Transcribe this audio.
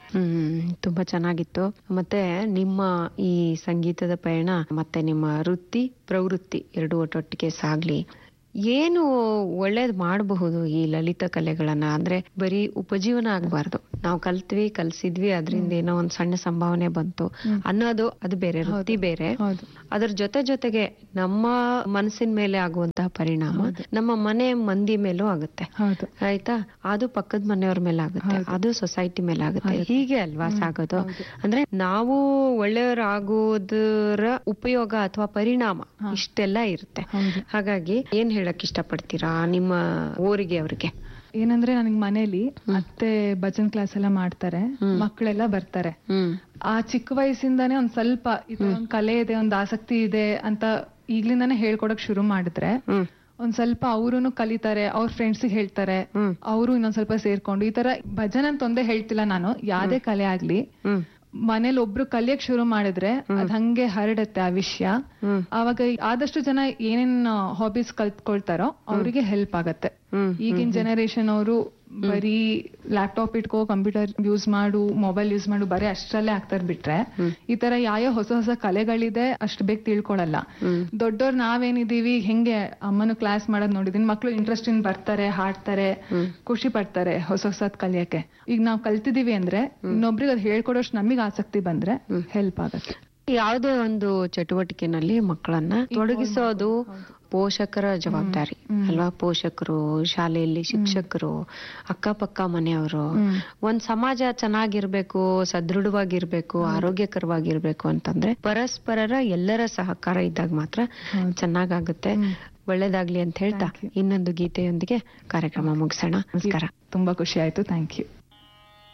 ಹ್ಮ್ ತುಂಬಾ ಚೆನ್ನಾಗಿತ್ತು ಮತ್ತೆ ನಿಮ್ಮ ಈ ಸಂಗೀತದ ಪಯಣ ಮತ್ತೆ ನಿಮ್ಮ ವೃತ್ತಿ ಪ್ರವೃತ್ತಿ ಎರಡು ಒಟ್ಟೊಟ್ಟಿಗೆ ಸಾಗ್ಲಿ ಏನು ಒಳ್ಳೇದ್ ಮಾಡಬಹುದು ಈ ಲಲಿತ ಕಲೆಗಳನ್ನ ಅಂದ್ರೆ ಬರೀ ಉಪಜೀವನ ಆಗ್ಬಾರ್ದು ನಾವು ಕಲ್ತ್ವಿ ಕಲ್ಸಿದ್ವಿ ಅದರಿಂದ ಏನೋ ಒಂದ್ ಸಣ್ಣ ಸಂಭಾವನೆ ಬಂತು ಅನ್ನೋದು ಅದು ಬೇರೆ ವೃತ್ತಿ ಬೇರೆ ಹೌದು ಅದ್ರ ಜೊತೆ ಜೊತೆಗೆ ನಮ್ಮ ಮನಸ್ಸಿನ ಮೇಲೆ ಆಗುವಂತಹ ಪರಿಣಾಮ ನಮ್ಮ ಮನೆ ಮಂದಿ ಮೇಲೂ ಆಗುತ್ತೆ ಹೌದು ಆಯ್ತಾ ಅದು ಪಕ್ಕದ ಮನೆಯವ್ರ ಮೇಲೆ ಆಗುತ್ತೆ ಅದು ಸೊಸೈಟಿ ಮೇಲೆ ಆಗುತ್ತೆ ಹೀಗೆ ಅಲ್ವಾ ಸಾಗೋದು ಅಂದ್ರೆ ನಾವು ಒಳ್ಳೆಯವರಾಗೋದರ ಉಪಯೋಗ ಅಥವಾ ಪರಿಣಾಮ ಇಷ್ಟೆಲ್ಲ ಇರುತ್ತೆ ಹೌದು ಹಾಗಾಗಿ ಏನ್ ಹೇಳಕ್ ಇಷ್ಟಪಡ್ತೀರಾ ನಿಮ್ಮ ಊರಿಗೆ ಅವ್ರಿಗೆ ಏನಂದ್ರೆ ನನಗ್ ಮನೇಲಿ ಅತ್ತೆ ಭಜನ್ ಕ್ಲಾಸ್ ಎಲ್ಲ ಮಾಡ್ತಾರೆ ಮಕ್ಕಳೆಲ್ಲ ಬರ್ತಾರೆ ಹ್ಮ್ ಆ ಚಿಕ್ಕ ವಯಸ್ಸಿಂದಾನೇ ಒಂದ್ ಸ್ವಲ್ಪ ಈ ತರ ಒಂದ್ ಕಲೆ ಇದೆ ಒಂದ್ ಆಸಕ್ತಿ ಇದೆ ಅಂತ ಈಗ್ಲಿಂದಾನೇ ಹೇಳ್ಕೊಡಕ್ ಶುರು ಮಾಡಿದ್ರೆ ಹ್ಮ್ ಒಂದ್ ಸ್ವಲ್ಪ ಅವ್ರುನು ಕಲಿತಾರೆ ಅವ್ರ ಫ್ರೆಂಡ್ಸ್ ಹೇಳ್ತಾರೆ ಹ್ಮ್. ಅವರು ಇನ್ನೊಂದ್ ಸ್ವಲ್ಪ ಸೇರ್ಕೊಂಡು ಈ ತರ ಭಜನ್ ಅಂತ ಒಂದೇ ಹೇಳ್ತಿಲ್ಲ ನಾನು ಯಾವ್ದೇ ಕಲೆ ಆಗ್ಲಿ ಹ್ಮ್ ಮನೇಲಿ ಒಬ್ರು ಕಲಿಯಕ್ ಶುರು ಮಾಡಿದ್ರೆ ಅದ್ ಹಂಗೆ ಹರಡತ್ತೆ ಆ ವಿಷಯ ಹ್ಮ್. ಅವಾಗ ಆದಷ್ಟು ಜನ ಏನೇನ್ ಹಾಬೀಸ್ ಕಲ್ತ್ಕೊಳ್ತಾರೋ ಅವರಿಗೆ ಹೆಲ್ಪ್ ಆಗತ್ತೆ ಹ್ಮ್ ಈಗಿನ ಜನರೇಷನ್ ಅವರು ಬರೀ ಲ್ಯಾಪ್ಟಾಪ್ ಇಟ್ಕೋ ಕಂಪ್ಯೂಟರ್ ಯೂಸ್ ಮಾಡು ಮೊಬೈಲ್ ಯೂಸ್ ಮಾಡು ಬರೀ ಅಷ್ಟರಲ್ಲೇ ಆಗ್ತಾರ ಬಿಟ್ರೆ ಈ ತರ ಯಾವ ಹೊಸ ಹೊಸ ಕಲೆಗಳಿದೆ ಅಷ್ಟು ಬೇಗ ತಿಳ್ಕೊಳಲ್ಲ ದೊಡ್ಡವ್ರು ನಾವೇನಿದೀವಿ ಹೆಂಗೆ ಅಮ್ಮನು ಕ್ಲಾಸ್ ಮಾಡೋದ್ ನೋಡಿದೀನಿ ಮಕ್ಳು ಇಂಟ್ರೆಸ್ಟ್ ಇನ್ ಬರ್ತಾರೆ ಹಾಡ್ತಾರೆ ಖುಷಿ ಪಡ್ತಾರೆ ಹೊಸ ಹೊಸದ್ ಕಲಿಯಕ್ಕೆ ಈಗ ನಾವ್ ಕಲ್ತಿದೀವಿ ಅಂದ್ರೆ ಇನ್ನೊಬ್ರಿಗೆ ಅದ್ ಹೇಳ್ಕೊಡೋಷ್ಟು ನಮಗೆ ಆಸಕ್ತಿ ಬಂದ್ರೆ ಹೆಲ್ಪ್ ಆಗತ್ತೆ ಯಾವುದೇ ಒಂದು ಚಟುವಟಿಕೆನಲ್ಲಿ ಮಕ್ಕಳನ್ನ ತೊಡಗಿಸೋದು ಪೋಷಕರ ಜವಾಬ್ದಾರಿ ಅಲ್ವಾ ಪೋಷಕರು ಶಾಲೆಯಲ್ಲಿ ಶಿಕ್ಷಕರು ಅಕ್ಕಪಕ್ಕ ಮನೆಯವರು ಒಂದ್ ಸಮಾಜ ಚೆನ್ನಾಗಿರ್ಬೇಕು ಸದೃಢವಾಗಿರ್ಬೇಕು ಆರೋಗ್ಯಕರವಾಗಿರ್ಬೇಕು ಅಂತಂದ್ರೆ ಪರಸ್ಪರರ ಎಲ್ಲರ ಸಹಕಾರ ಇದ್ದಾಗ ಮಾತ್ರ ಚೆನ್ನಾಗಾಗುತ್ತೆ ಒಳ್ಳೇದಾಗ್ಲಿ ಅಂತ ಹೇಳ್ತಾ ಇನ್ನೊಂದು ಗೀತೆಯೊಂದಿಗೆ ಕಾರ್ಯಕ್ರಮ ಮುಗಿಸೋಣ ನಮಸ್ಕಾರ ತುಂಬಾ ಖುಷಿ ಆಯ್ತು ಥ್ಯಾಂಕ್ ಯು